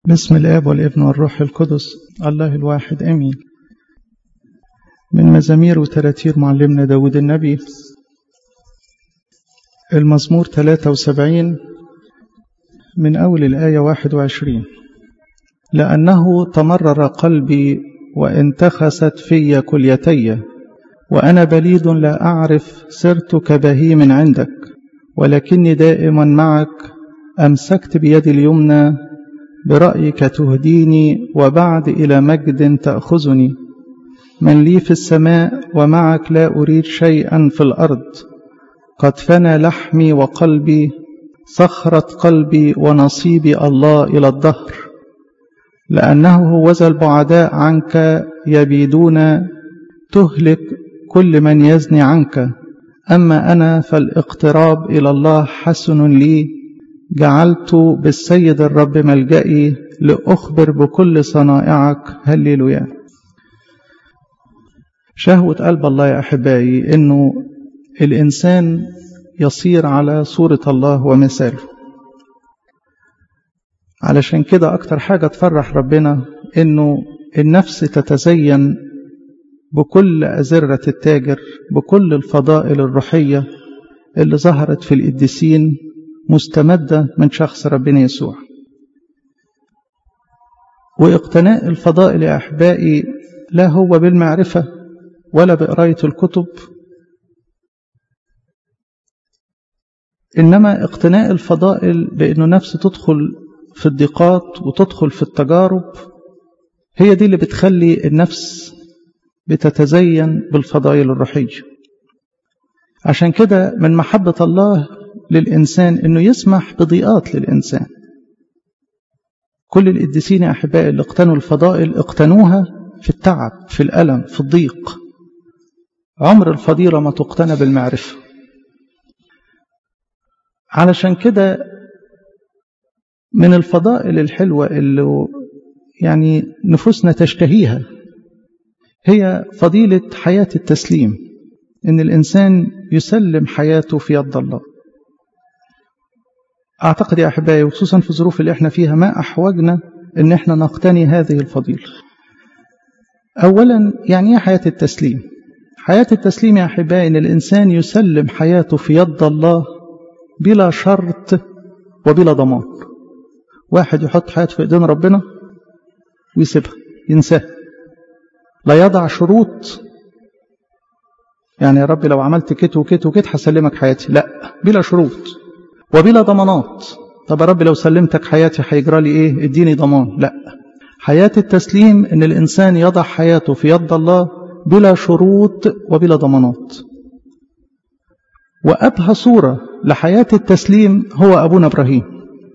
بسم الآب والابن والروح القدس الله الواحد آمين من مزامير وتراتير معلمنا داود النبي المزمور 73 من أول الآية 21 لأنه تمرر قلبي وانتخست في كليتي وأنا بليد لا أعرف سرت كبهيم عندك ولكني دائما معك أمسكت بيدي اليمنى برأيك تهديني وبعد إلى مجد تأخذني من لي في السماء ومعك لا أريد شيئا في الأرض قد فنى لحمي وقلبي صخرة قلبي ونصيبي الله إلى الدهر لأنه هوذا البعداء عنك يبيدون تهلك كل من يزني عنك أما أنا فالاقتراب إلى الله حسن لي جعلت بالسيد الرب ملجئي لأخبر بكل صنائعك هللويا شهوة قلب الله يا أحبائي إنه الإنسان يصير على صورة الله ومثاله علشان كده أكتر حاجة تفرح ربنا إنه النفس تتزين بكل أزرة التاجر بكل الفضائل الروحية اللي ظهرت في القديسين مستمدة من شخص ربنا يسوع واقتناء الفضائل يا أحبائي لا هو بالمعرفة ولا بقراية الكتب إنما اقتناء الفضائل بأنه نفس تدخل في الضيقات وتدخل في التجارب هي دي اللي بتخلي النفس بتتزين بالفضائل الروحية عشان كده من محبة الله للإنسان أنه يسمح بضيقات للإنسان كل القديسين يا أحبائي اللي اقتنوا الفضائل اقتنوها في التعب في الألم في الضيق عمر الفضيلة ما تقتنى بالمعرفة علشان كده من الفضائل الحلوة اللي يعني نفوسنا تشتهيها هي فضيلة حياة التسليم إن الإنسان يسلم حياته في يد الله أعتقد يا أحبائي وخصوصا في الظروف اللي احنا فيها ما أحوجنا إن احنا نقتني هذه الفضيلة أولا يعني إيه حياة التسليم حياة التسليم يا أحبائي إن الإنسان يسلم حياته في يد الله بلا شرط وبلا ضمان واحد يحط حياته في إيدين ربنا ويسيبها ينساها لا يضع شروط يعني يا رب لو عملت كت وكت وكت هسلمك حياتي لا بلا شروط وبلا ضمانات طب يا رب لو سلمتك حياتي هيجرى لي ايه اديني ضمان لا حياة التسليم ان الانسان يضع حياته في يد الله بلا شروط وبلا ضمانات وابهى صورة لحياة التسليم هو ابونا ابراهيم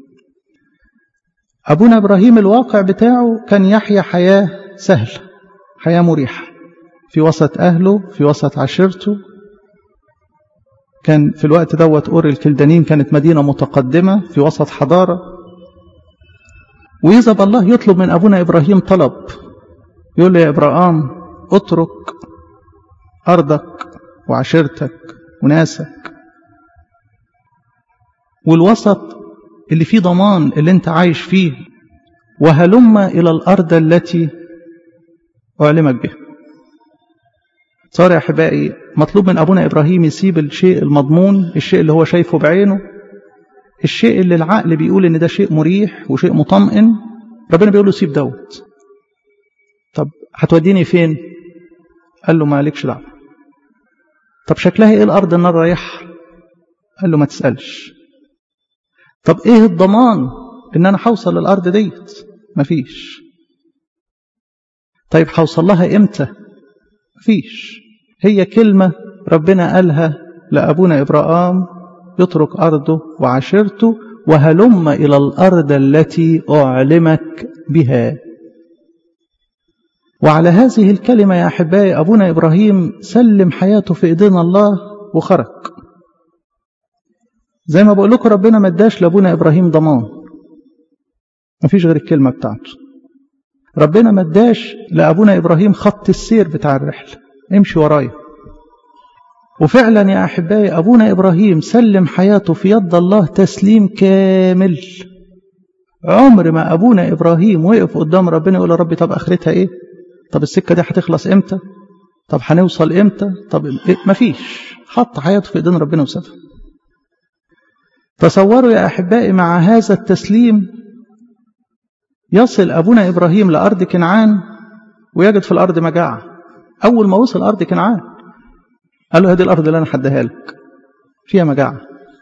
ابونا ابراهيم الواقع بتاعه كان يحيا حياة سهلة حياة مريحة في وسط اهله في وسط عشيرته كان في الوقت دوت أور الكلدانين كانت مدينة متقدمة في وسط حضارة وإذا الله يطلب من أبونا إبراهيم طلب يقول له يا إبراهيم اترك أرضك وعشيرتك وناسك والوسط اللي فيه ضمان اللي انت عايش فيه وهلم إلى الأرض التي أعلمك بها صار يا أحبائي مطلوب من أبونا إبراهيم يسيب الشيء المضمون الشيء اللي هو شايفه بعينه الشيء اللي العقل بيقول إن ده شيء مريح وشيء مطمئن ربنا بيقول له سيب دوت طب هتوديني فين قال له مالكش دعوة طب شكلها ايه الأرض النار رايح قال له ما تسألش طب ايه الضمان ان انا هوصل للأرض ديت مفيش طيب هوصل لها امتى مفيش هي كلمة ربنا قالها لأبونا إبراهام يترك أرضه وعشيرته وهلم إلى الأرض التي أعلمك بها وعلى هذه الكلمة يا أحبائي أبونا إبراهيم سلم حياته في إيدين الله وخرج زي ما بقول لكم ربنا ما اداش لأبونا إبراهيم ضمان ما فيش غير الكلمة بتاعته ربنا ما اداش لأبونا إبراهيم خط السير بتاع الرحلة امشي ورايا وفعلا يا أحبائي أبونا إبراهيم سلم حياته في يد الله تسليم كامل عمر ما أبونا إبراهيم وقف قدام ربنا يقول يا ربي طب آخرتها إيه طب السكة دي هتخلص إمتى طب هنوصل إمتى طب إيه؟ مفيش حط حياته في إيدين ربنا وسابها تصوروا يا أحبائي مع هذا التسليم يصل أبونا إبراهيم لأرض كنعان ويجد في الأرض مجاعة أول ما وصل أرض كنعان قال له هذه الأرض اللي أنا حدها لك فيها مجاعة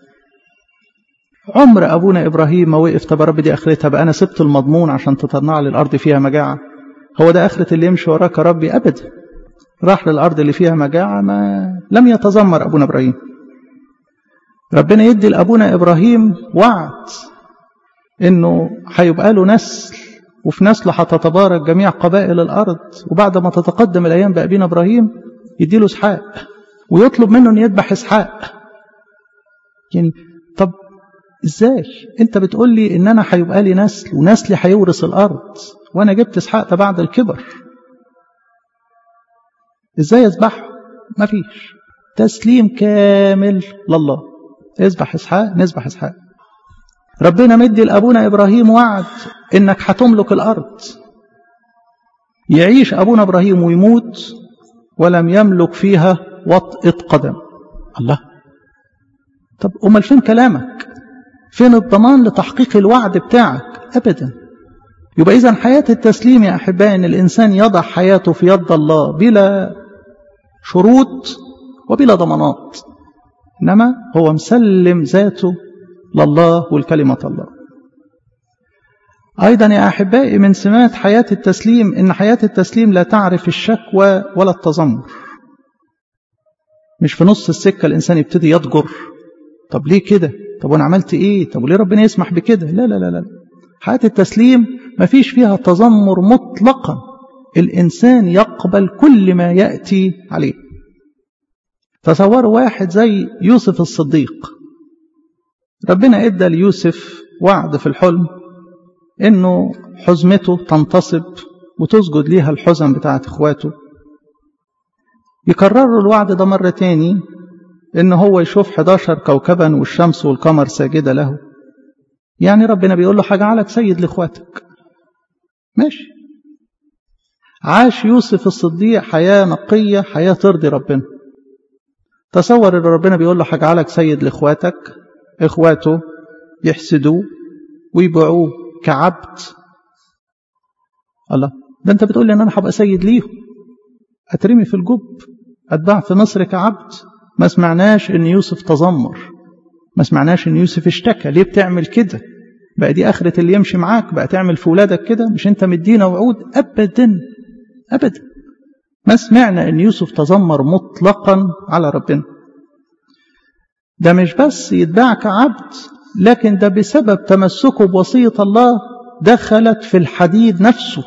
عمر أبونا إبراهيم ما وقف طب يا رب دي آخرتها بقى أنا سبت المضمون عشان تطلع لي الأرض فيها مجاعة هو ده آخرة اللي يمشي وراك يا ربي أبدا راح للأرض اللي فيها مجاعة ما لم يتذمر أبونا إبراهيم ربنا يدي لأبونا إبراهيم وعد إنه هيبقى له نسل وفي نسله هتتبارك جميع قبائل الأرض وبعد ما تتقدم الأيام بأبينا إبراهيم يدي له إسحاق ويطلب منه أن يذبح إسحاق يعني طب إزاي أنت بتقول لي إن أنا هيبقى لي نسل ونسلي هيورث الأرض وأنا جبت إسحاق ده بعد الكبر إزاي يذبحه مفيش تسليم كامل لله اذبح إسحاق نذبح إسحاق ربنا مدي لأبونا إبراهيم وعد إنك هتملك الأرض يعيش أبونا إبراهيم ويموت ولم يملك فيها وطئة قدم الله طب أمال فين كلامك فين الضمان لتحقيق الوعد بتاعك أبدا يبقى إذا حياة التسليم يا أحبائي أن الإنسان يضع حياته في يد الله بلا شروط وبلا ضمانات إنما هو مسلم ذاته لله والكلمة الله أيضا يا أحبائي من سمات حياة التسليم إن حياة التسليم لا تعرف الشكوى ولا التذمر مش في نص السكة الإنسان يبتدي يضجر طب ليه كده طب وأنا عملت إيه طب وليه ربنا يسمح بكده لا لا لا لا حياة التسليم ما فيش فيها تذمر مطلقا الإنسان يقبل كل ما يأتي عليه تصوروا واحد زي يوسف الصديق ربنا ادى ليوسف وعد في الحلم انه حزمته تنتصب وتسجد ليها الحزم بتاعت اخواته يكرروا الوعد ده مرة تاني ان هو يشوف 11 كوكبا والشمس والقمر ساجدة له يعني ربنا بيقول له هجعلك سيد لاخواتك ماشي عاش يوسف الصديق حياة نقية حياة ترضي ربنا تصور ان ربنا بيقول له هجعلك سيد لاخواتك اخواته يحسدوه ويبيعوه كعبد الله ده انت بتقول لي ان انا هبقى سيد ليهم اترمي في الجب اتباع في مصر كعبد ما سمعناش ان يوسف تذمر ما سمعناش ان يوسف اشتكى ليه بتعمل كده بقى دي اخرة اللي يمشي معاك بقى تعمل في ولادك كده مش انت مدينا وعود ابدا ابدا ما سمعنا ان يوسف تذمر مطلقا على ربنا ده مش بس يتباع كعبد لكن ده بسبب تمسكه بوصية الله دخلت في الحديد نفسه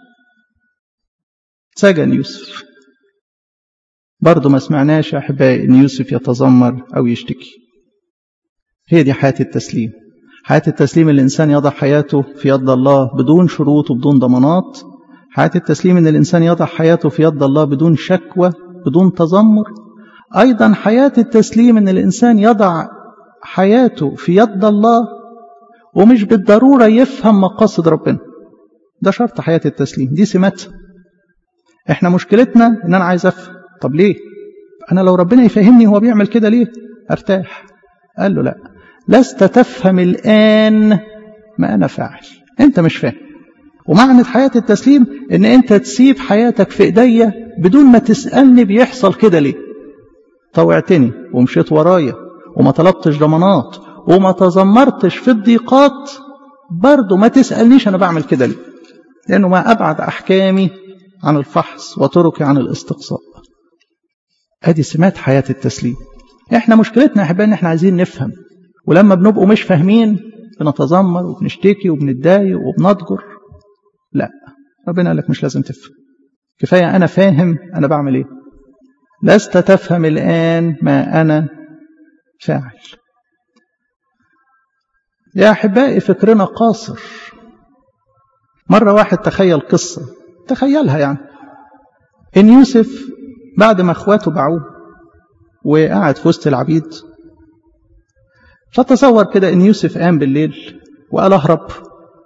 سجن يوسف برضه ما سمعناش يا أحبائي إن يوسف يتذمر أو يشتكي هي دي حياة التسليم حياة التسليم الإنسان يضع حياته في يد الله بدون شروط وبدون ضمانات حياة التسليم إن الإنسان يضع حياته في يد الله بدون شكوى بدون تذمر أيضا حياة التسليم إن الإنسان يضع حياته في يد الله ومش بالضرورة يفهم مقاصد ربنا ده شرط حياة التسليم دي سماتها احنا مشكلتنا ان انا عايز افهم طب ليه انا لو ربنا يفهمني هو بيعمل كده ليه ارتاح قال له لا لست تفهم الآن ما أنا فاعل أنت مش فاهم ومعنى حياة التسليم ان انت تسيب حياتك في ايديا بدون ما تسألني بيحصل كده ليه طوعتني ومشيت ورايا وما طلبتش ضمانات وما تذمرتش في الضيقات برضه ما تسألنيش أنا بعمل كده ليه لأنه ما أبعد أحكامي عن الفحص وطرقي عن الاستقصاء ادي سمات حياة التسليم احنا مشكلتنا يا احبائي ان احنا عايزين نفهم ولما بنبقوا مش فاهمين بنتذمر وبنشتكي وبنتضايق وبنضجر لا ربنا قال لك مش لازم تفهم كفاية أنا فاهم أنا بعمل إيه لست تفهم الآن ما أنا فاعل يا أحبائي فكرنا قاصر مرة واحد تخيل قصة تخيلها يعني إن يوسف بعد ما أخواته باعوه وقعد في وسط العبيد فتصور كده إن يوسف قام بالليل وقال أهرب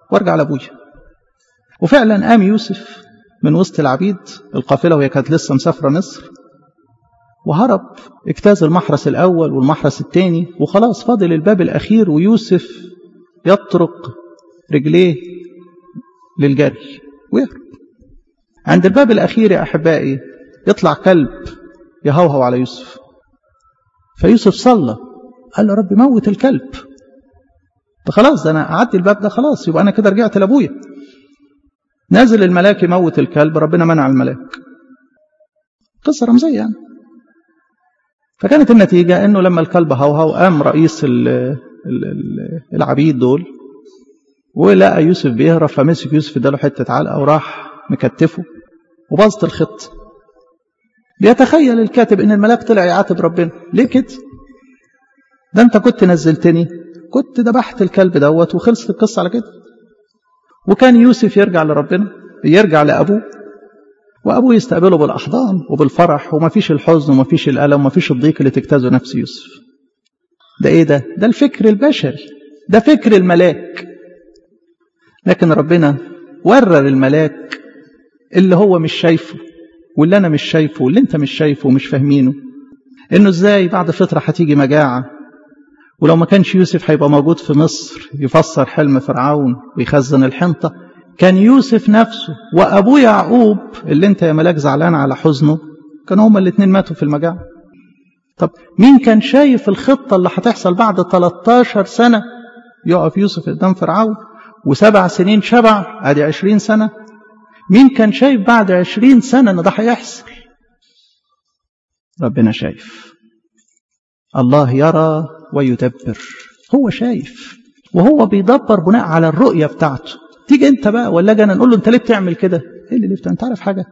وارجع لابويا وفعلا قام يوسف من وسط العبيد القافله وهي كانت لسه مسافره مصر وهرب اجتاز المحرس الاول والمحرس الثاني وخلاص فاضل الباب الاخير ويوسف يطرق رجليه للجري ويهرب عند الباب الاخير يا احبائي يطلع كلب يهوهو على يوسف فيوسف صلى قال له رب موت الكلب ده خلاص ده انا قعدت الباب ده خلاص يبقى انا كده رجعت لابويا نازل الملاك يموت الكلب ربنا منع الملاك قصه رمزيه يعني فكانت النتيجه انه لما الكلب هوهو قام رئيس ال ال ال العبيد دول ولقى يوسف بيهرب فمسك يوسف اداله حته علقه وراح مكتفه وباظت الخط بيتخيل الكاتب ان الملاك طلع يعاتب ربنا ليه كده ده انت كنت نزلتني كنت ذبحت الكلب دوت وخلصت القصه على كده وكان يوسف يرجع لربنا يرجع لابوه وابوه يستقبله بالاحضان وبالفرح وما فيش الحزن وما فيش الالم وما فيش الضيق اللي تجتازه نفس يوسف ده ايه ده ده الفكر البشري ده فكر الملاك لكن ربنا ورر الملاك اللي هو مش شايفه واللي انا مش شايفه واللي انت مش شايفه ومش فاهمينه انه ازاي بعد فتره هتيجي مجاعه ولو ما كانش يوسف هيبقى موجود في مصر يفسر حلم فرعون ويخزن الحنطه كان يوسف نفسه وابوه يعقوب اللي انت يا ملاك زعلان على حزنه كانوا هما الاثنين ماتوا في المجاعه طب مين كان شايف الخطه اللي هتحصل بعد 13 سنه يقف يوسف قدام فرعون وسبع سنين شبع ادي 20 سنه مين كان شايف بعد 20 سنه ان ده هيحصل ربنا شايف الله يرى ويدبر هو شايف وهو بيدبر بناء على الرؤيه بتاعته تيجي انت بقى ولا اجي انا نقول له انت ليه بتعمل كده ايه اللي ليه انت عارف حاجه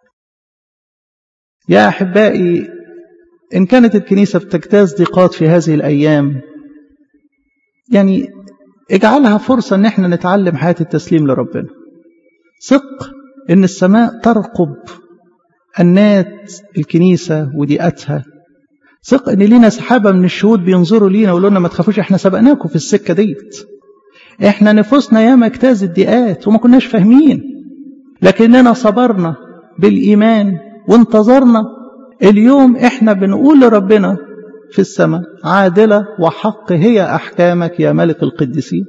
يا احبائي ان كانت الكنيسه بتجتاز ضيقات في هذه الايام يعني اجعلها فرصه ان احنا نتعلم حياه التسليم لربنا ثق ان السماء ترقب انات الكنيسه وديئتها ثق ان لينا سحابه من الشهود بينظروا لينا ويقولوا لنا ما تخافوش احنا سبقناكم في السكه ديت احنا نفوسنا ياما اجتازت ضيقات وما كناش فاهمين لكننا صبرنا بالايمان وانتظرنا اليوم احنا بنقول لربنا في السماء عادله وحق هي احكامك يا ملك القديسين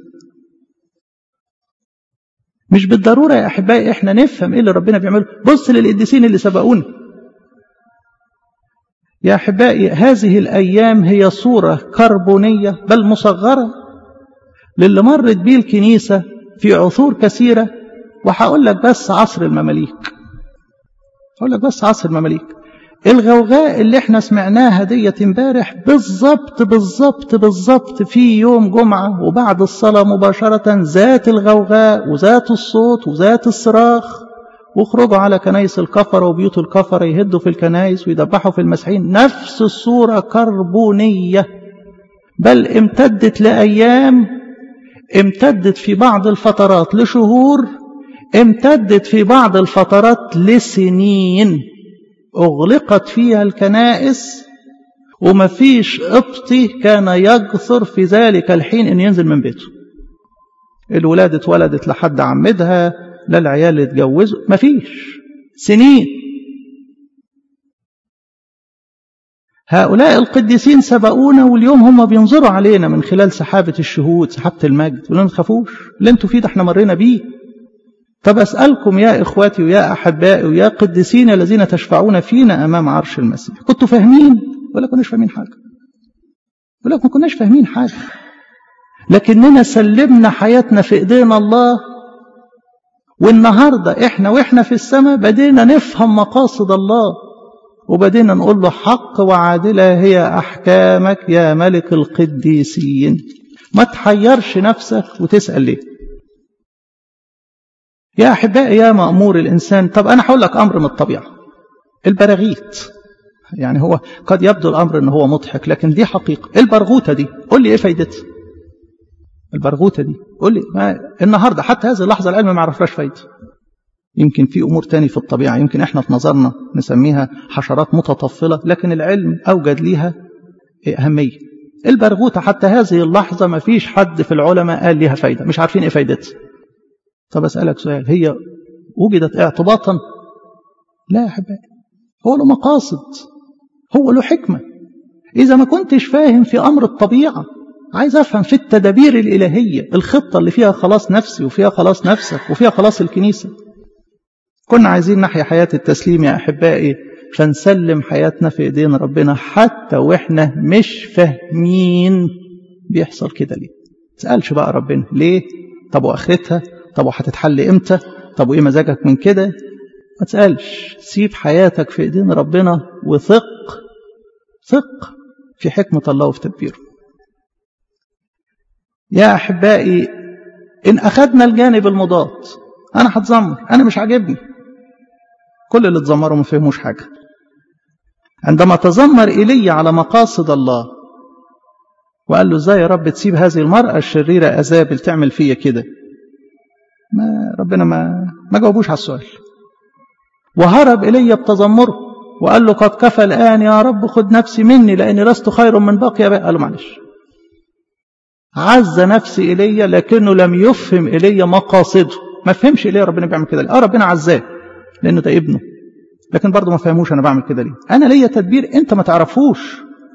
مش بالضروره يا احبائي احنا نفهم ايه اللي ربنا بيعمله بص للقديسين اللي سبقونا يا احبائي هذه الايام هي صوره كربونيه بل مصغره للي مرت بيه الكنيسه في عصور كثيره وهقول لك بس عصر المماليك هقول لك بس عصر المماليك الغوغاء اللي احنا سمعناها ديت امبارح بالظبط بالظبط بالظبط في يوم جمعة وبعد الصلاة مباشرة ذات الغوغاء وذات الصوت وذات الصراخ واخرجوا على كنايس الكفرة وبيوت الكفرة يهدوا في الكنايس ويدبحوا في المسيحيين نفس الصورة كربونية بل امتدت لأيام امتدت في بعض الفترات لشهور امتدت في بعض الفترات لسنين أغلقت فيها الكنائس وما فيش قبطي كان يجثر في ذلك الحين أن ينزل من بيته الولاد اتولدت لحد عمدها لا العيال اتجوزوا ما فيش سنين هؤلاء القديسين سبقونا واليوم هم بينظروا علينا من خلال سحابة الشهود سحابة المجد يقولون ما تخافوش اللي انتوا فيه ده احنا مرينا بيه طب أسألكم يا إخواتي ويا أحبائي ويا قديسين الذين تشفعون فينا أمام عرش المسيح كنتوا فاهمين ولا كناش فاهمين حاجة ولا ما كناش فاهمين حاجة لكننا سلمنا حياتنا في إيدينا الله والنهاردة إحنا وإحنا في السماء بدينا نفهم مقاصد الله وبدينا نقول له حق وعادلة هي أحكامك يا ملك القديسين ما تحيرش نفسك وتسأل ليه يا أحبائي يا مأمور الإنسان طب أنا هقول لك أمر من الطبيعة البراغيث يعني هو قد يبدو الأمر أنه هو مضحك لكن دي حقيقة البرغوثة دي قول لي إيه فايدتها البرغوثة دي قول لي ما النهاردة حتى هذه اللحظة العلم ما عرفناش فايدة يمكن في أمور تاني في الطبيعة يمكن إحنا في نظرنا نسميها حشرات متطفلة لكن العلم أوجد ليها أهمية البرغوثة حتى هذه اللحظة ما فيش حد في العلماء قال ليها فايدة مش عارفين إيه فايدتها طب أسألك سؤال هي وجدت اعتباطا لا يا حبايبي هو له مقاصد هو له حكمة إذا ما كنتش فاهم في أمر الطبيعة عايز أفهم في التدابير الإلهية الخطة اللي فيها خلاص نفسي وفيها خلاص نفسك وفيها خلاص الكنيسة كنا عايزين نحيا حياة التسليم يا أحبائي فنسلم حياتنا في إيدين ربنا حتى وإحنا مش فاهمين بيحصل كده ليه تسألش بقى ربنا ليه طب وآخرتها طب وهتتحل إمتى طب وإيه مزاجك من كده ما تسألش سيب حياتك في إيدين ربنا وثق ثق في حكمة الله وفي تدبيره يا أحبائي إن أخذنا الجانب المضاد أنا هتذمر أنا مش عاجبني كل اللي اتذمروا ما فهموش حاجة عندما تذمر إيليا على مقاصد الله وقال له ازاي يا رب تسيب هذه المرأة الشريرة أزابل تعمل فيا كده ما ربنا ما ما جاوبوش على السؤال وهرب إلي بتذمره وقال له قد كفى الآن يا رب خد نفسي مني لأني لست خير من باقي قال له معلش عز نفسي إلي لكنه لم يفهم إلي مقاصده ما فهمش إلي ربنا بيعمل كده ليه اه ربنا عزاه لأنه ده ابنه لكن برضه ما فهموش أنا بعمل كده ليه أنا ليا تدبير أنت ما تعرفوش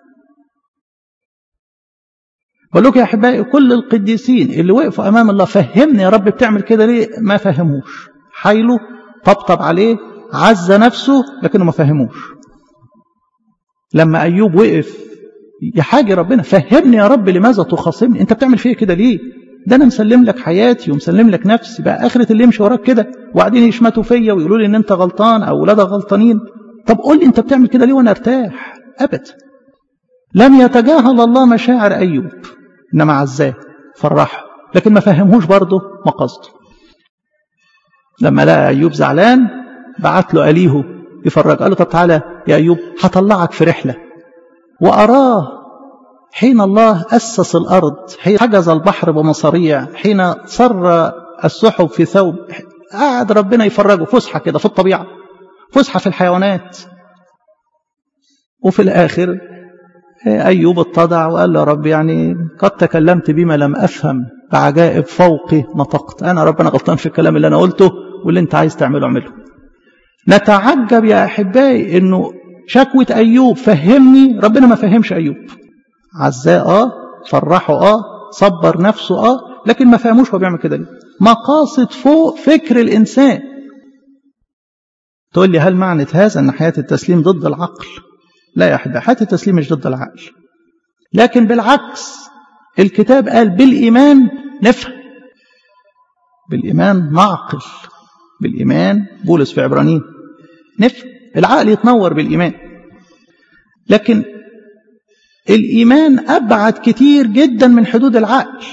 بقول لكم يا أحبائي كل القديسين اللي وقفوا أمام الله فهمني يا رب بتعمل كده ليه ما فهموش حايله طبطب عليه عز نفسه لكنه ما فهموش لما أيوب وقف يحاجي ربنا فهمني يا رب لماذا تخاصمني انت بتعمل فيا كده ليه ده انا مسلم لك حياتي ومسلم لك نفسي بقى اخره اللي يمشي وراك كده وقاعدين يشمتوا فيا ويقولوا لي ان انت غلطان او ولادك غلطانين طب قول لي انت بتعمل كده ليه وانا ارتاح ابدا لم يتجاهل الله مشاعر ايوب انما عزاه فرحه لكن ما فهمهوش برضه مقاصده لما لقى ايوب زعلان بعت له اليهو يفرج قال له طب تعالى يا ايوب هطلعك في رحله وأراه حين الله أسس الأرض حين حجز البحر بمصاريع حين صر السحب في ثوب قعد ربنا يفرجه فسحة كده في الطبيعة فسحة في الحيوانات وفي الآخر أيوب اتضع وقال له رب يعني قد تكلمت بما لم أفهم بعجائب فوقي نطقت أنا ربنا غلطان في الكلام اللي أنا قلته واللي أنت عايز تعمله اعمله نتعجب يا أحبائي أنه شكوة أيوب فهمني ربنا ما فهمش أيوب عزاه آه فرحه آه صبر نفسه آه لكن ما فهموش هو بيعمل كده ليه مقاصد فوق فكر الإنسان تقول لي هل معنى هذا أن حياة التسليم ضد العقل لا يا أحبائي حياة التسليم مش ضد العقل لكن بالعكس الكتاب قال بالإيمان نفهم بالإيمان نعقل بالإيمان بولس في عبرانيين نفهم العقل يتنور بالإيمان لكن الإيمان أبعد كتير جدا من حدود العقل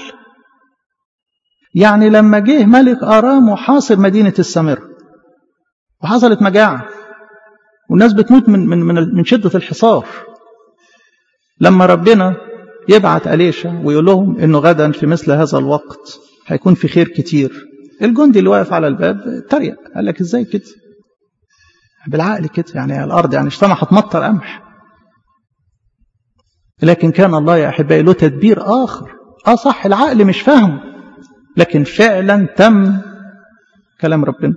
يعني لما جه ملك آرام وحاصر مدينة السامرة وحصلت مجاعة والناس بتموت من, من, من, من شدة الحصار لما ربنا يبعت أليشا ويقول لهم إنه غدا في مثل هذا الوقت هيكون في خير كتير الجندي اللي واقف على الباب تريق قال لك ازاي كده بالعقل كده يعني الأرض يعني اجتمع هتمطر قمح لكن كان الله يا أحبائي له تدبير آخر آه صح العقل مش فاهمه لكن فعلا تم كلام ربنا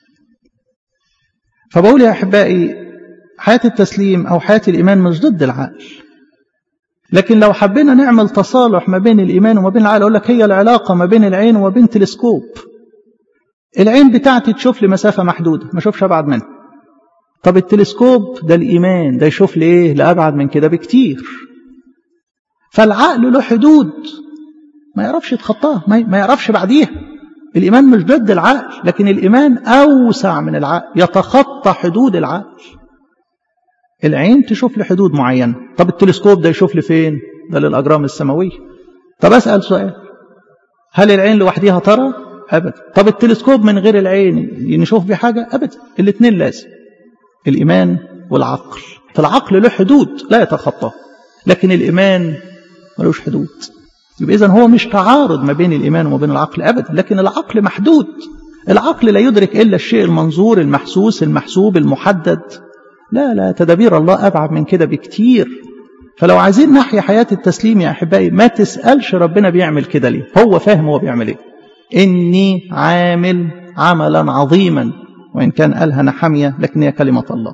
فبقول يا أحبائي حياة التسليم أو حياة الإيمان مش ضد العقل لكن لو حبينا نعمل تصالح ما بين الإيمان وما بين العقل أقول لك هي العلاقة ما بين العين وما بين تلسكوب العين بتاعتي تشوف لي مسافة محدودة ما أشوفش أبعد منها طب التلسكوب ده الإيمان ده يشوف لي إيه لأبعد من كده بكتير فالعقل له حدود ما يعرفش يتخطاها ما يعرفش بعديها الإيمان مش ضد العقل لكن الإيمان أوسع من العقل يتخطى حدود العقل العين تشوف لي حدود معينة طب التلسكوب ده يشوف لي فين ده للأجرام السماوية طب أسأل سؤال هل العين لوحديها ترى أبدا طب التلسكوب من غير العين نشوف بيه حاجة أبدا الاثنين لازم الإيمان والعقل فالعقل له حدود لا يتخطاه لكن الإيمان ملوش حدود يبقى إذن هو مش تعارض ما بين الإيمان وما بين العقل أبدا لكن العقل محدود العقل لا يدرك إلا الشيء المنظور المحسوس المحسوب المحدد لا لا تدابير الله أبعد من كده بكتير فلو عايزين نحيا حياة التسليم يا أحبائي ما تسألش ربنا بيعمل كده ليه هو فاهم هو بيعمل إيه إني عامل عملا عظيما وإن كان قالها نحمية لكن هي كلمة الله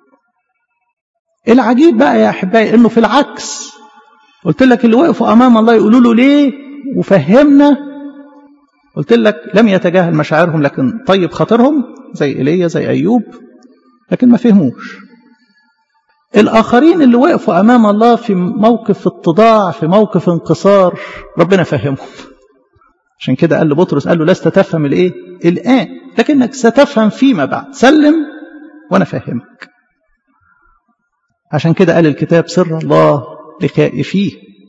العجيب بقى يا أحبائي إنه في العكس قلت لك اللي وقفوا أمام الله يقولوا له ليه وفهمنا قلت لك لم يتجاهل مشاعرهم لكن طيب خاطرهم زي إيليا زي أيوب لكن ما فهموش الآخرين اللي وقفوا أمام الله في موقف اتضاع في موقف انكسار ربنا فهمهم عشان كده قال لبطرس قال له لست تفهم الايه الآن لكنك ستفهم فيما بعد سلم وأنا فهمك عشان كده قال الكتاب سر الله لخائفيه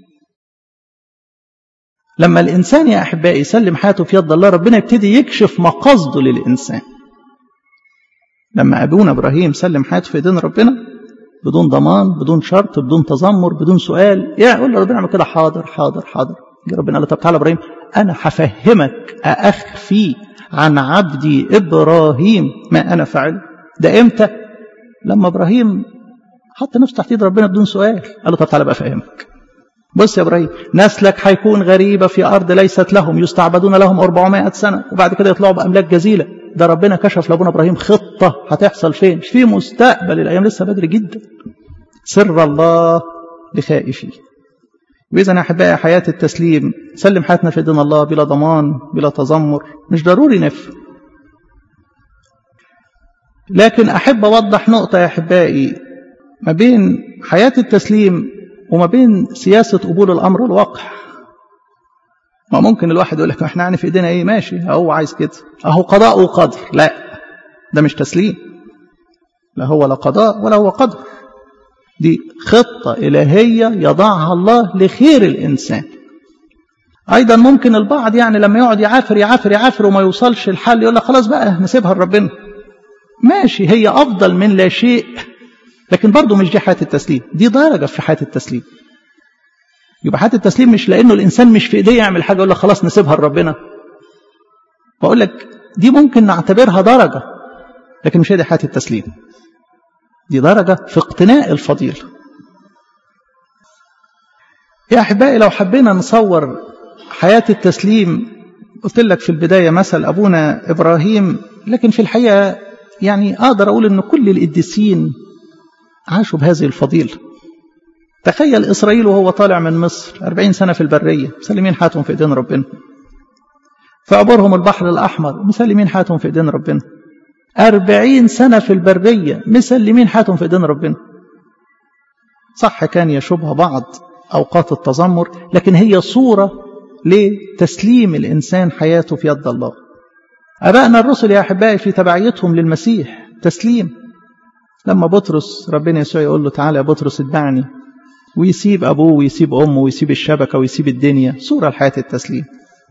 لما الإنسان يا أحبائي يسلم حياته في يد الله ربنا يبتدي يكشف مقاصده للإنسان لما أبونا إبراهيم سلم حياته في يدين ربنا بدون ضمان بدون شرط بدون تذمر بدون سؤال يقول له ربنا اعمل كده حاضر حاضر حاضر ربنا قال طب تعالى ابراهيم انا هفهمك اخفي عن عبدي ابراهيم ما انا فعل ده امتى لما ابراهيم حط نفسه تحت ايد ربنا بدون سؤال قال له طب تعالى بقى افهمك بص يا ابراهيم نسلك هيكون غريبه في ارض ليست لهم يستعبدون لهم 400 سنه وبعد كده يطلعوا باملاك جزيله ده ربنا كشف لابونا ابراهيم خطه هتحصل فين في مستقبل الايام لسه بدري جدا سر الله لخائفيه وإذا يا أحبائي حياة التسليم سلم حياتنا في دين الله بلا ضمان بلا تذمر مش ضروري نفهم لكن أحب أوضح نقطة يا أحبائي ما بين حياة التسليم وما بين سياسة قبول الأمر الواقع ما ممكن الواحد يقول لك احنا يعني في ايدينا ايه ماشي هو عايز كده اهو قضاء وقدر لا ده مش تسليم لا هو لا قضاء ولا هو قدر دي خطة إلهية يضعها الله لخير الإنسان أيضا ممكن البعض يعني لما يقعد يعافر يعافر يعافر وما يوصلش الحل يقول لك خلاص بقى نسيبها لربنا ماشي هي أفضل من لا شيء لكن برضه مش دي حياة التسليم دي درجة في حياة التسليم يبقى حياة التسليم مش لأنه الإنسان مش في إيديه يعمل حاجة يقول لك خلاص نسيبها لربنا بقول لك دي ممكن نعتبرها درجة لكن مش هي دي حياة التسليم دي درجة في اقتناء الفضيلة يا أحبائي لو حبينا نصور حياة التسليم قلت لك في البداية مثل أبونا إبراهيم لكن في الحقيقة يعني أقدر أقول أن كل القديسين عاشوا بهذه الفضيلة تخيل إسرائيل وهو طالع من مصر أربعين سنة في البرية مسلمين حياتهم في إيدين ربنا فعبرهم البحر الأحمر مسلمين حياتهم في إيدين ربنا أربعين سنة في البرية مسلمين حياتهم في إيدين ربنا صح كان يشوبها بعض أوقات التذمر لكن هي صورة لتسليم الإنسان حياته في يد الله أبائنا الرسل يا أحبائي في تبعيتهم للمسيح تسليم لما بطرس ربنا يسوع يقول له تعالى يا بطرس اتبعني ويسيب أبوه ويسيب أمه ويسيب الشبكة ويسيب الدنيا صورة لحياة التسليم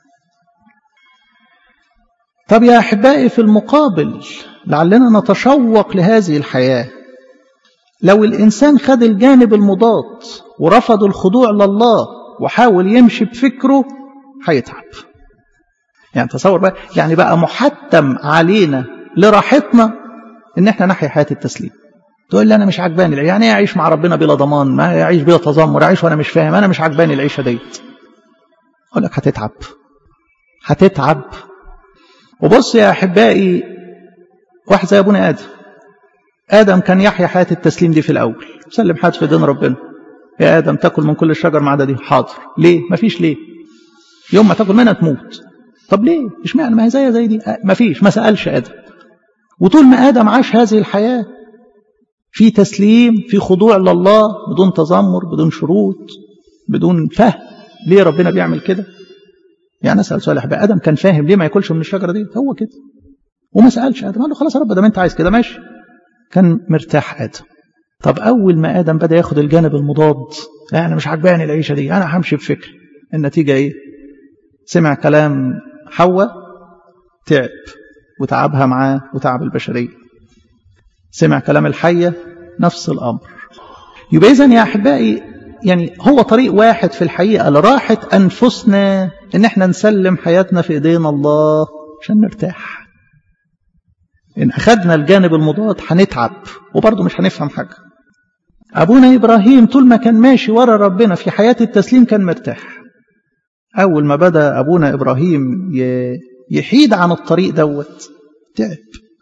طب يا أحبائي في المقابل لعلنا نتشوق لهذه الحياة لو الإنسان خد الجانب المضاد ورفض الخضوع لله وحاول يمشي بفكره هيتعب يعني تصور بقى يعني بقى محتم علينا لراحتنا ان احنا نحيا حياه التسليم تقول لي انا مش عجباني يعني ايه اعيش مع ربنا بلا ضمان ما اعيش بلا تذمر اعيش وانا مش فاهم انا مش عجباني العيشه ديت اقول لك هتتعب هتتعب وبص يا احبائي واحد زي ابونا ادم ادم كان يحيا حياه التسليم دي في الاول سلم حياته في دين ربنا يا ادم تاكل من كل الشجر ما عدا دي حاضر ليه مفيش ليه يوم ما تاكل منها تموت طب ليه اشمعنى ما هي زي زي دي مفيش ما سالش ادم وطول ما ادم عاش هذه الحياه في تسليم في خضوع لله بدون تذمر بدون شروط بدون فهم ليه ربنا بيعمل كده يعني اسال سؤال يا ادم كان فاهم ليه ما ياكلش من الشجره دي هو كده وما سالش ادم قال له خلاص يا رب ده انت عايز كده ماشي كان مرتاح ادم طب اول ما ادم بدا ياخد الجانب المضاد لا انا مش عجباني العيشه دي انا همشي بفكر النتيجه ايه سمع كلام حواء تعب وتعبها معاه وتعب البشريه سمع كلام الحيه نفس الامر يبقى اذا يا احبائي يعني هو طريق واحد في الحقيقه لراحه انفسنا ان احنا نسلم حياتنا في ايدينا الله عشان نرتاح ان اخذنا الجانب المضاد هنتعب وبرضه مش هنفهم حاجه ابونا ابراهيم طول ما كان ماشي ورا ربنا في حياه التسليم كان مرتاح أول ما بدأ أبونا إبراهيم يحيد عن الطريق دوت تعب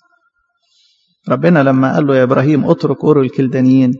ربنا لما قال له يا إبراهيم اترك أور الكلدانيين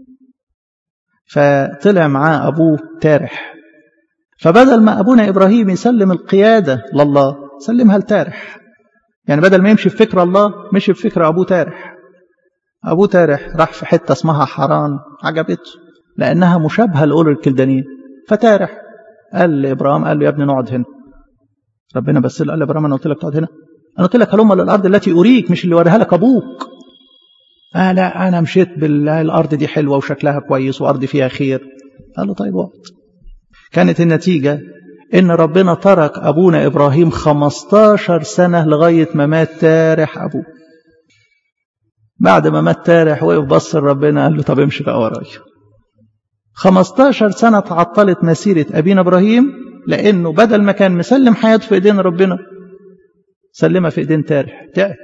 فطلع معاه أبوه تارح فبدل ما أبونا إبراهيم يسلم القيادة لله سلمها لتارح يعني بدل ما يمشي في فكر الله مشي في فكر أبوه تارح أبوه تارح راح في حتة اسمها حران عجبته لأنها مشابهة لأول الكلدانيين فتارح قال لإبراهيم قال له يا ابني نقعد هنا ربنا بس قال لإبراهيم أنا قلت لك تقعد هنا أنا قلت لك هلم للأرض التي أريك مش اللي وريها لك أبوك آه لا أنا مشيت بالأرض دي حلوة وشكلها كويس وأرض فيها خير قال له طيب اقعد كانت النتيجة إن ربنا ترك أبونا إبراهيم 15 سنة لغاية ما مات تارح أبوه بعد ما مات تارح وقف بص ربنا قال له طب امشي بقى ورايا 15 سنة تعطلت مسيرة أبينا إبراهيم لأنه بدل ما كان مسلم حياته في إيدين ربنا سلمها في إيدين تارح تعب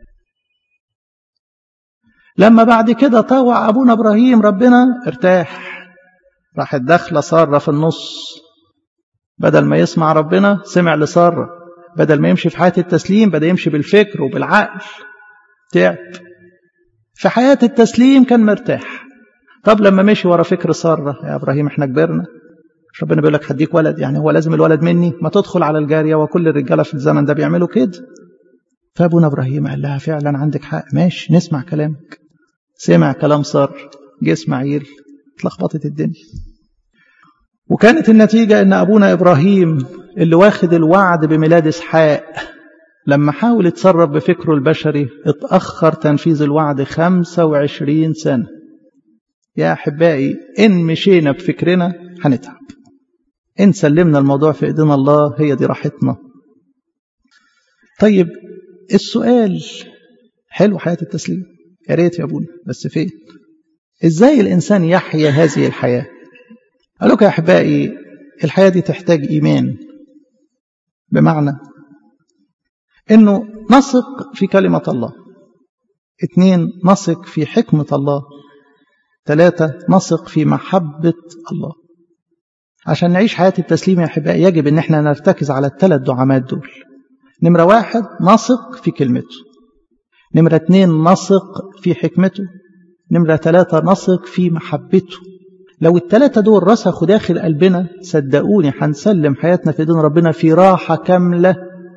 لما بعد كده طوع أبونا إبراهيم ربنا ارتاح راحت داخلة سارة في النص بدل ما يسمع ربنا سمع لسارة بدل ما يمشي في حياة التسليم بدأ يمشي بالفكر وبالعقل تعب في حياة التسليم كان مرتاح طب لما مشي ورا فكر سارة يا إبراهيم احنا كبرنا مش ربنا بيقول لك هديك ولد يعني هو لازم الولد مني ما تدخل على الجارية وكل الرجالة في الزمن ده بيعملوا كده فابونا إبراهيم قال لها فعلا عندك حق ماشي نسمع كلامك سمع كلام سار جه إسماعيل اتلخبطت الدنيا وكانت النتيجة ان ابونا ابراهيم اللي واخد الوعد بميلاد اسحاق لما حاول يتصرف بفكره البشري اتأخر تنفيذ الوعد 25 سنة يا أحبائي إن مشينا بفكرنا هنتعب إن سلمنا الموضوع في إيدينا الله هي دي راحتنا طيب السؤال حلو حياة التسليم يا ريت يا ابونا بس فين ازاي الانسان يحيا هذه الحياه قال لك يا احبائي الحياه دي تحتاج ايمان بمعنى انه نثق في كلمه الله اثنين نثق في حكمه الله ثلاثه نثق في محبه الله عشان نعيش حياه التسليم يا احبائي يجب ان احنا نرتكز على الثلاث دعامات دول نمره واحد نثق في كلمته نمره اثنين نثق في حكمته نمرة ثلاثة نثق في محبته لو الثلاثة دول رسخوا داخل قلبنا صدقوني هنسلم حياتنا في دين ربنا في راحة كاملة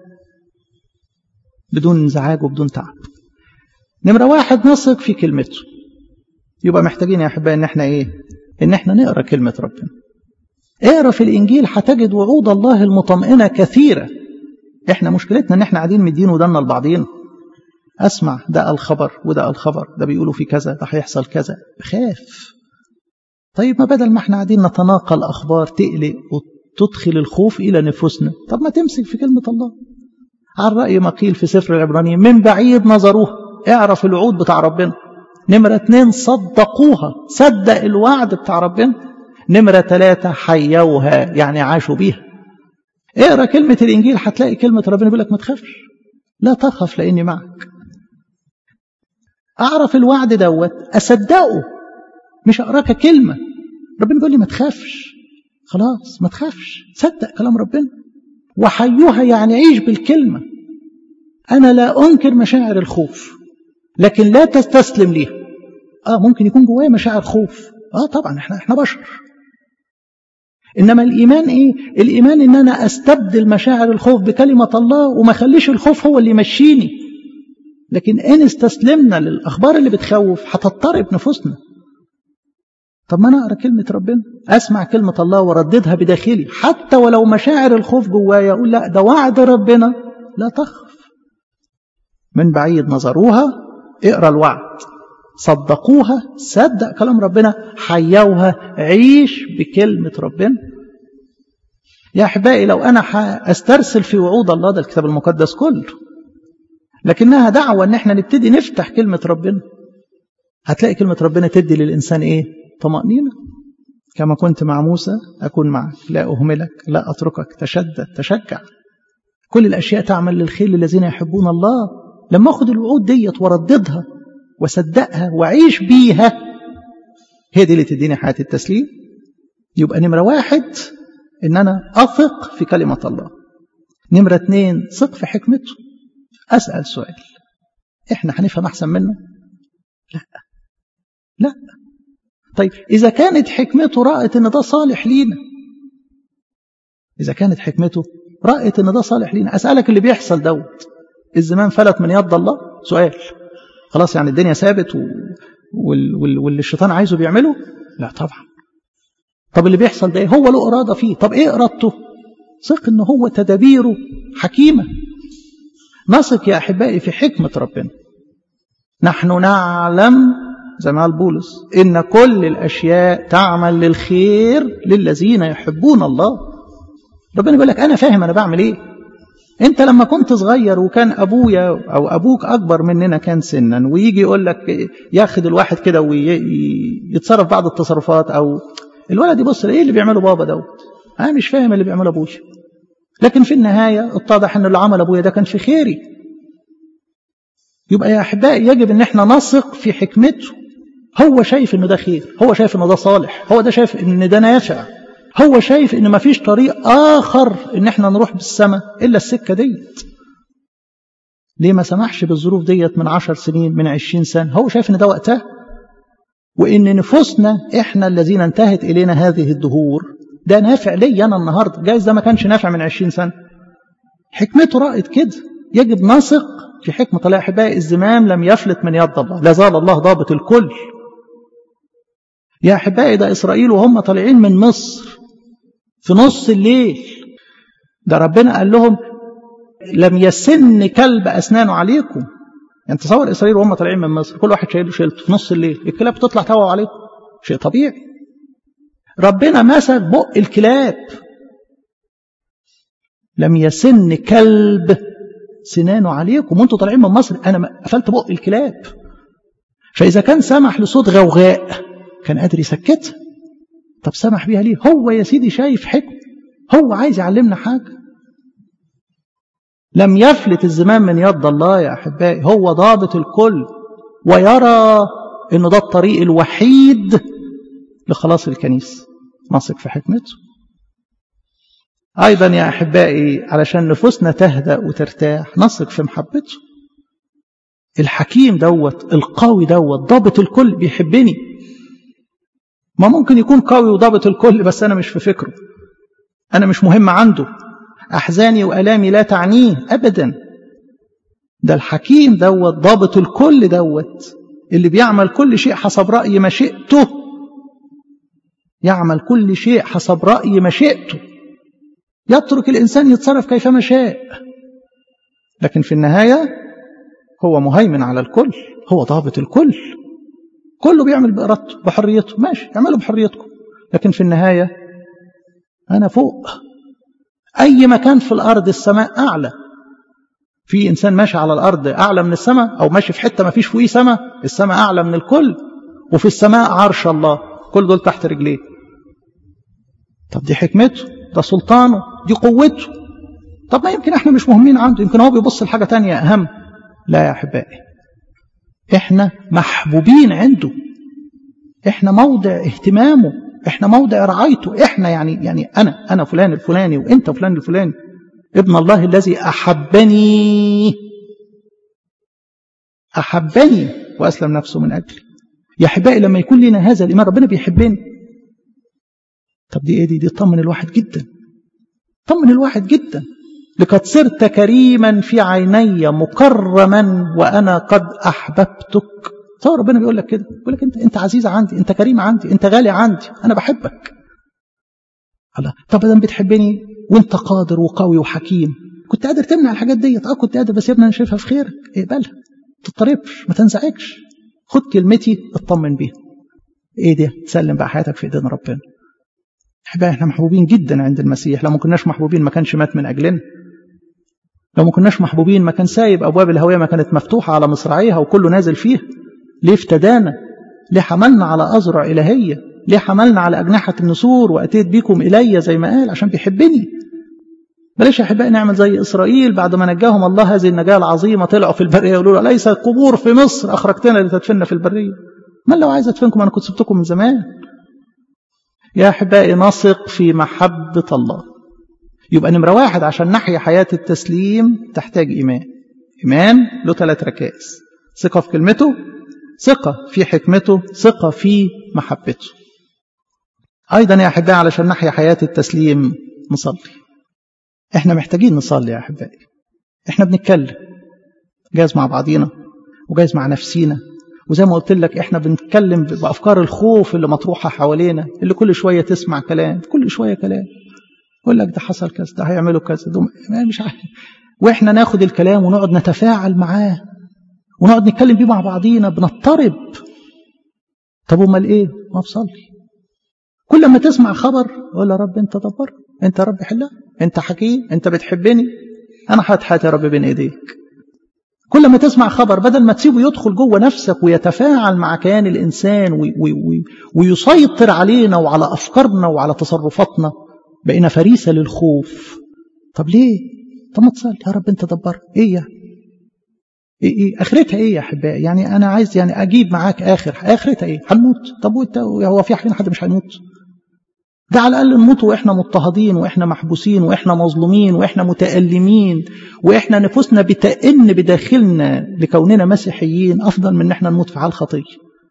بدون انزعاج وبدون تعب نمرة واحد نثق في كلمته يبقى محتاجين يا أحبائي إن احنا إيه؟ إن احنا نقرأ كلمة ربنا اقرأ في الإنجيل هتجد وعود الله المطمئنة كثيرة احنا مشكلتنا إن احنا قاعدين مدين ودنا لبعضينا اسمع ده الخبر وده الخبر ده بيقولوا في كذا ده هيحصل كذا بخاف طيب ما بدل ما احنا قاعدين نتناقل اخبار تقلق وتدخل الخوف الى نفوسنا طب ما تمسك في كلمه الله على راي ما قيل في سفر العبرانيين من بعيد نظروها اعرف الوعود بتاع ربنا نمرة اتنين صدقوها صدق الوعد بتاع ربنا نمرة ثلاثة حيوها يعني عاشوا بيها اقرا كلمة الإنجيل هتلاقي كلمة ربنا بيقول لك ما تخافش لا تخف لأني معك أعرف الوعد دوت أصدقه مش أقراك كلمة ربنا بيقول لي ما تخافش خلاص ما تخافش صدق كلام ربنا وحيوها يعني عيش بالكلمة أنا لا أنكر مشاعر الخوف لكن لا تستسلم ليها آه ممكن يكون جوايا مشاعر خوف آه طبعا إحنا إحنا بشر إنما الإيمان إيه؟ الإيمان إن أنا أستبدل مشاعر الخوف بكلمة الله وما أخليش الخوف هو اللي يمشيني لكن إن استسلمنا للأخبار اللي بتخوف هتضطرب نفوسنا طب ما أنا أقرأ كلمة ربنا أسمع كلمة الله ورددها بداخلي حتى ولو مشاعر الخوف جوايا أقول لا ده وعد ربنا لا تخف من بعيد نظروها اقرأ الوعد صدقوها صدق كلام ربنا حيوها عيش بكلمة ربنا يا أحبائي لو أنا أسترسل في وعود الله ده الكتاب المقدس كله لكنها دعوة أن احنا نبتدي نفتح كلمة ربنا هتلاقي كلمة ربنا تدي للإنسان إيه طمأنينة كما كنت مع موسى أكون معك لا أهملك لا أتركك تشدد تشجع كل الأشياء تعمل للخير للذين يحبون الله لما أخذ الوعود ديت ورددها وصدقها وعيش بيها هي دي اللي تديني حياة التسليم يبقى نمرة واحد إن أنا أثق في كلمة الله نمرة اتنين ثق في حكمته أسأل سؤال إحنا هنفهم أحسن منه لا لا طيب إذا كانت حكمته رأت إن ده صالح لينا إذا كانت حكمته رأت إن ده صالح لينا أسألك اللي بيحصل دوت الزمان فلت من يد الله سؤال خلاص يعني الدنيا ثابت و... وال... وال... واللي الشيطان عايزه بيعمله لا طبعا طب اللي بيحصل ده هو له إرادة فيه طب إيه إرادته ثق إن هو تدابيره حكيمة نثق يا أحبائي في حكمة ربنا نحن نعلم زي ما قال بولس إن كل الأشياء تعمل للخير للذين يحبون الله ربنا بيقول لك أنا فاهم أنا بعمل إيه أنت لما كنت صغير وكان أبويا أو أبوك أكبر مننا كان سنا ويجي يقول لك ياخد الواحد كده ويتصرف بعض التصرفات أو الولد يبص إيه اللي بيعمله بابا دوت أنا مش فاهم اللي بيعمله أبويا لكن في النهاية اتضح أن اللي عمل أبويا ده كان في خيري يبقى يا أحبائي يجب أن احنا نثق في حكمته هو شايف أنه ده خير هو شايف أنه ده صالح هو ده شايف أن ده نافع هو شايف أن مفيش طريق آخر أن احنا نروح بالسماء إلا السكة ديت ليه ما سمحش بالظروف ديت من عشر سنين من عشرين سنة هو شايف أن ده وقتها وإن نفوسنا إحنا الذين انتهت إلينا هذه الدهور ده نافع لي أنا النهاردة جايز ده ما كانش نافع من عشرين سنة حكمته رأت كده يجب نثق في حكمة الله أحبائي الزمام لم يفلت من يد الله لا زال الله ضابط الكل يا أحبائي ده إسرائيل وهم طالعين من مصر في نص الليل ده ربنا قال لهم لم يسن كلب أسنانه عليكم يعني تصور إسرائيل وهم طالعين من مصر كل واحد شايله شيلته في نص الليل الكلاب تطلع توعوا عليكم شيء طبيعي ربنا مسك بق الكلاب لم يسن كلب سنانه عليكم وانتوا طالعين من مصر انا قفلت بق الكلاب فاذا كان سمح لصوت غوغاء كان قادر يسكتها طب سمح بيها ليه هو يا سيدي شايف حكم هو عايز يعلمنا حاجه لم يفلت الزمان من يد الله يا احبائي هو ضابط الكل ويرى انه ده الطريق الوحيد لخلاص الكنيسه نثق في حكمته أيضا يا أحبائي علشان نفوسنا تهدأ وترتاح نثق في محبته الحكيم دوت القوي دوت ضابط الكل بيحبني ما ممكن يكون قوي وضابط الكل بس أنا مش في فكره أنا مش مهم عنده أحزاني وألامي لا تعنيه أبدا ده الحكيم دوت ضابط الكل دوت اللي بيعمل كل شيء حسب رأي مشيئته يعمل كل شيء حسب رأي مشيئته يترك الإنسان يتصرف كيفما شاء لكن في النهاية هو مهيمن على الكل هو ضابط الكل كله بيعمل بإرادته بحريته ماشي اعملوا بحريتكم لكن في النهاية أنا فوق أي مكان في الأرض السماء أعلى في إنسان ماشي على الأرض أعلى من السماء أو ماشي في حتة ما فيش فوقيه سماء السماء أعلى من الكل وفي السماء عرش الله كل دول تحت رجليه طب دي حكمته ده سلطانه دي قوته طب ما يمكن احنا مش مهمين عنده يمكن هو بيبص لحاجة تانية أهم لا يا أحبائي احنا محبوبين عنده احنا موضع اهتمامه احنا موضع رعايته احنا يعني يعني انا انا فلان الفلاني وانت فلان الفلاني ابن الله الذي احبني احبني واسلم نفسه من اجلي يا احبائي لما يكون لنا هذا الايمان ربنا بيحبني طب دي ايه دي دي تطمن الواحد جدا طمن الواحد جدا لقد صرت كريما في عيني مكرما وانا قد احببتك طب ربنا بيقول لك كده بيقول لك انت انت عزيز عندي انت كريم عندي انت غالي عندي انا بحبك الله طب اذا بتحبني وانت قادر وقوي وحكيم كنت قادر تمنع الحاجات ديت اه كنت قادر بس يا ابني انا شايفها في خيرك اقبلها ما تضطربش ما تنزعجش خد كلمتي اطمن بيها ايه ده تسلم بقى حياتك في ايدين ربنا احبائي احنا محبوبين جدا عند المسيح لو ما كناش محبوبين ما كانش مات من اجلنا لو ما كناش محبوبين ما كان سايب ابواب الهويه ما كانت مفتوحه على مصراعيها وكله نازل فيها ليه افتدانا ليه حملنا على أزرع إلهية ليه حملنا على أجنحة النسور وأتيت بكم إلي زي ما قال عشان بيحبني بلاش يا أحبائي نعمل زي إسرائيل بعد ما نجاهم الله هذه النجاة العظيمة طلعوا في البرية يقولوا ليس قبور في مصر أخرجتنا لتدفننا في البرية من لو عايز أدفنكم أنا كنت سبتكم من زمان يا أحبائي نثق في محبة الله يبقى نمرة واحد عشان نحيا حياة التسليم تحتاج إيمان إيمان له ثلاث ركائز ثقة في كلمته ثقة في حكمته ثقة في محبته أيضا يا أحبائي علشان نحيا حياة التسليم نصلي احنا محتاجين نصلي يا أحبائي احنا بنتكلم جايز مع بعضينا وجايز مع نفسينا وزي ما قلت لك احنا بنتكلم بأفكار الخوف اللي مطروحة حوالينا اللي كل شوية تسمع كلام كل شوية كلام يقول لك ده حصل كذا ده هيعملوا كذا ده مش عارف واحنا ناخد الكلام ونقعد نتفاعل معاه ونقعد نتكلم بيه مع بعضينا بنضطرب طب امال ايه ما بصلي كل ما تسمع خبر قول يا رب انت دبر انت يا رب حلها انت حكيم انت بتحبني انا هتحات يا رب بين ايديك كل ما تسمع خبر بدل ما تسيبه يدخل جوه نفسك ويتفاعل مع كيان الانسان وي وي وي ويسيطر علينا وعلى افكارنا وعلى تصرفاتنا بقينا فريسه للخوف طب ليه طب ما تصلي يا رب انت دبر ايه يعني إيه, ايه اخرتها ايه يا احبائي يعني انا عايز يعني اجيب معاك اخر اخرتها ايه هنموت طب وانت هو في حد مش هيموت ده على الاقل نموت واحنا مضطهدين واحنا محبوسين واحنا مظلومين واحنا متالمين واحنا نفوسنا بتئن بداخلنا لكوننا مسيحيين افضل من ان احنا نموت في حال خطيه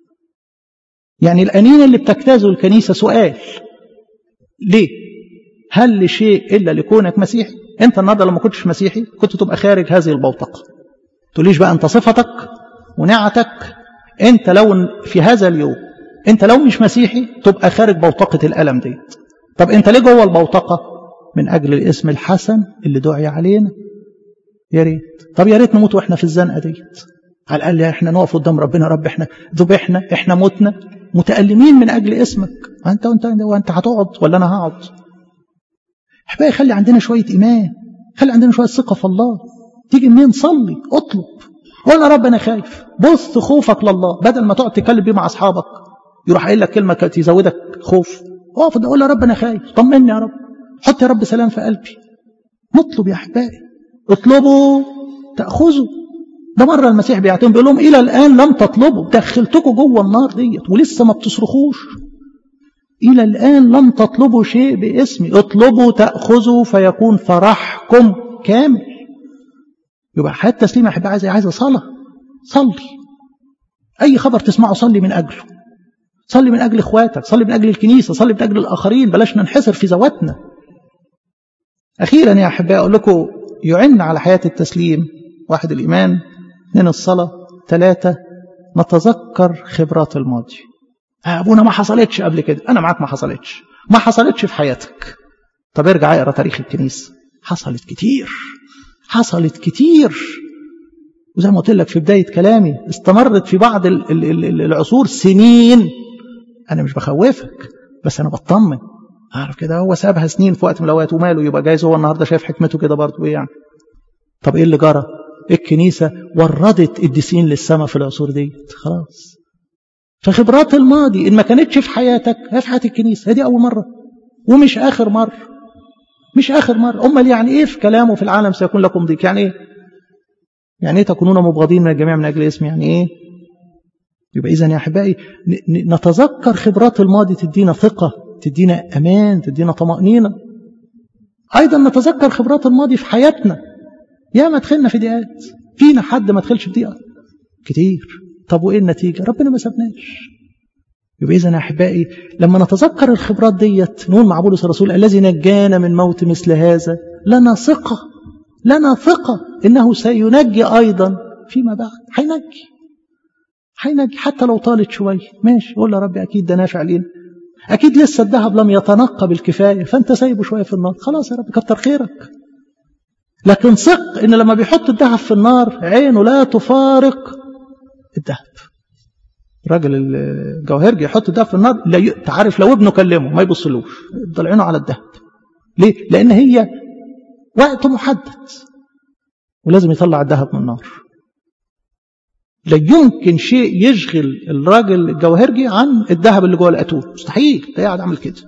يعني الانين اللي بتجتازه الكنيسه سؤال ليه هل لشيء الا لكونك مسيحي انت النهارده لما كنتش مسيحي كنت تبقى خارج هذه البوتقه تقوليش بقى انت صفتك ونعتك انت لو في هذا اليوم انت لو مش مسيحي تبقى خارج بوتقة الألم ديت طب انت ليه جوه البوتقة من أجل الاسم الحسن اللي دعي علينا يا ريت طب يا ريت نموت واحنا في الزنقة ديت على الأقل احنا نقف قدام ربنا رب احنا ذبحنا احنا متنا متألمين من أجل اسمك وانت وانت وانت هتقعد ولا انا هقعد احبائي خلي عندنا شوية إيمان خلي عندنا شوية ثقة في الله تيجي منين صلي اطلب قول يا رب انا خايف بص خوفك لله بدل ما تقعد تتكلم بيه مع اصحابك يروح قايل لك كلمه تزودك خوف اقف قول يا رب انا خايف طمني يا رب حط يا رب سلام في قلبي نطلب يا احبائي اطلبوا تاخذوا ده مره المسيح بيعتم بيقول لهم الى الان لم تطلبوا دخلتكم جوه النار ديت ولسه ما بتصرخوش الى الان لم تطلبوا شيء باسمي اطلبوا تاخذوا فيكون فرحكم كامل يبقى حياه التسليم يا احبائي عايزه عايزه صلاه صلي اي خبر تسمعه صلي من اجله صلي من أجل إخواتك صلي من أجل الكنيسة صلي من أجل الآخرين بلاش ننحسر في ذواتنا أخيرا يا أحبائي أقول لكم يعن على حياة التسليم واحد الإيمان اثنين الصلاة ثلاثة نتذكر خبرات الماضي أبونا ما حصلتش قبل كده أنا معاك ما حصلتش ما حصلتش في حياتك طب ارجع اقرا تاريخ الكنيسة حصلت كتير حصلت كتير وزي ما قلت لك في بداية كلامي استمرت في بعض العصور سنين أنا مش بخوفك بس أنا بطمن أعرف كده هو سابها سنين في وقت من الأوقات وماله يبقى جايز هو النهاردة شايف حكمته كده برضه إيه يعني طب إيه اللي جرى الكنيسة وردت الدسين للسماء في العصور دي خلاص فخبرات الماضي إن ما كانتش في حياتك هي في حياة الكنيسة هي دي أول مرة ومش آخر مرة مش آخر مرة أمال يعني إيه في كلامه في العالم سيكون لكم ضيق يعني إيه يعني ايه تكونون مبغضين من الجميع من اجل اسمي يعني ايه يبقى اذا يا احبائي نتذكر خبرات الماضي تدينا ثقه تدينا امان تدينا طمانينه ايضا نتذكر خبرات الماضي في حياتنا يا ما دخلنا في ضيقات فينا حد ما دخلش في ضيقه كتير طب وايه النتيجه ربنا ما سابناش يبقى اذا يا احبائي لما نتذكر الخبرات ديت نقول مع بولس الرسول الذي نجانا من موت مثل هذا لنا ثقه لنا ثقة إنه سينجي أيضا فيما بعد هينجي هينجي حتى لو طالت شوية ماشي قول يا رب أكيد ده نافع لينا أكيد لسه الذهب لم يتنقى بالكفاية فأنت سايبه شوية في النار خلاص يا رب كتر خيرك لكن ثق إن لما بيحط الذهب في النار عينه لا تفارق الذهب راجل الجوهرجي يحط الذهب في النار لا ي... تعرف لو ابنه كلمه ما يبصلوش يفضل عينه على الذهب ليه؟ لأن هي وقت محدد ولازم يطلع الذهب من النار لا يمكن شيء يشغل الراجل الجوهرجي عن الذهب اللي جوه الاتون مستحيل ده قاعد عامل كده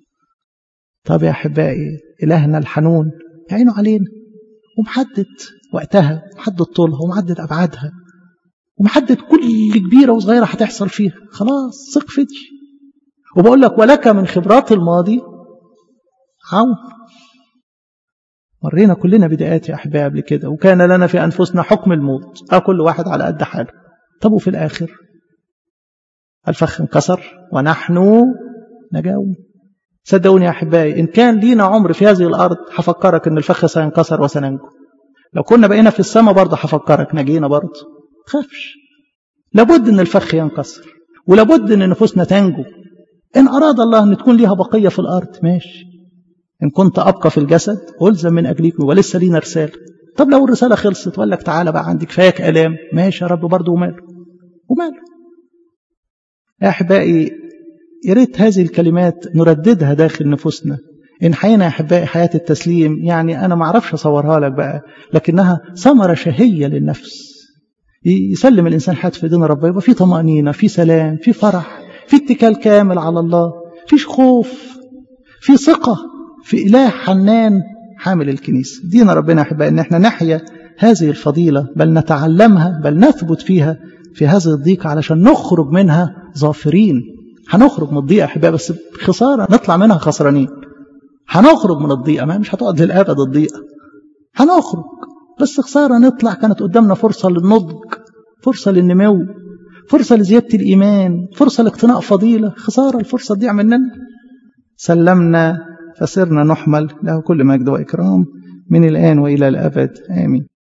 طب يا احبائي الهنا الحنون عينه علينا ومحدد وقتها ومحدد طولها ومحدد ابعادها ومحدد كل كبيره وصغيره هتحصل فيها خلاص ثق في دي وبقول لك ولك من خبرات الماضي عون مرينا كلنا بدايات يا أحباب قبل كده وكان لنا في أنفسنا حكم الموت أه كل واحد على قد حاله طب وفي الآخر الفخ انكسر ونحن نجاوم صدقوني يا أحبائي إن كان لينا عمر في هذه الأرض هفكرك إن الفخ سينكسر وسننجو لو كنا بقينا في السماء برضه هفكرك نجينا برضه تخافش لابد إن الفخ ينكسر ولابد إن نفوسنا تنجو إن أراد الله أن تكون ليها بقية في الأرض ماشي إن كنت أبقى في الجسد ألزم من أجلكم ولسه لينا رسالة طب لو الرسالة خلصت وقال لك تعالى بقى عندك كفاية آلام ماشي يا رب برضه وماله وماله يا أحبائي يا ريت هذه الكلمات نرددها داخل نفوسنا إن حينا يا أحبائي حياة التسليم يعني أنا ما أعرفش أصورها لك بقى لكنها ثمرة شهية للنفس يسلم الإنسان حياته في دين ربه يبقى في طمأنينة في سلام في فرح في اتكال كامل على الله فيش خوف في ثقة في إله حنان حامل الكنيسة دين ربنا أحبائي إن احنا نحيا هذه الفضيلة بل نتعلمها بل نثبت فيها في هذه الضيقة علشان نخرج منها ظافرين هنخرج من الضيقة أحبائي بس خسارة نطلع منها خسرانين هنخرج من الضيقة ما مش هتقعد للأبد الضيقة هنخرج بس خسارة نطلع كانت قدامنا فرصة للنضج فرصة للنمو فرصة لزيادة الإيمان فرصة لاقتناء فضيلة خسارة الفرصة دي مننا سلمنا فصرنا نحمل له كل مجد وإكرام من الآن وإلى الأبد آمين